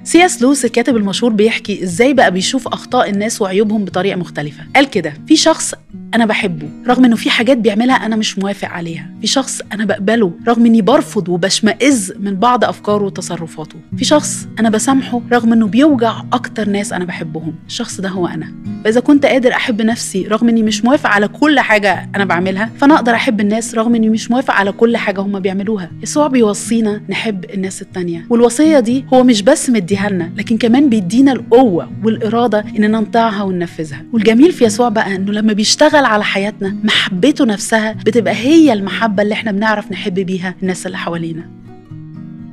سي اس لويس الكاتب المشهور بيحكي ازاي بقى بيشوف اخطاء الناس وعيوبهم بطريقه مختلفه قال كده في شخص انا بحبه رغم انه في حاجات بيعملها انا مش موافق عليها في شخص انا بقبله رغم اني برفض وبشمئز من بعض افكاره وتصرفاته في شخص انا بسامحه رغم انه بيوجع اكتر ناس انا بحبهم الشخص ده هو انا فاذا كنت قادر احب نفسي رغم اني مش موافق على كل حاجه انا بعملها فانا اقدر احب الناس رغم اني مش موافق على كل حاجه هم بيعملوها يسوع بيوصينا نحب الناس التانية والوصيه دي هو مش بس مديها لنا لكن كمان بيدينا القوه والاراده اننا نطيعها وننفذها والجميل في يسوع بقى انه لما بيشتغل على حياتنا محبته نفسها بتبقى هي المحبه اللي احنا بنعرف نحب بيها الناس اللي حوالينا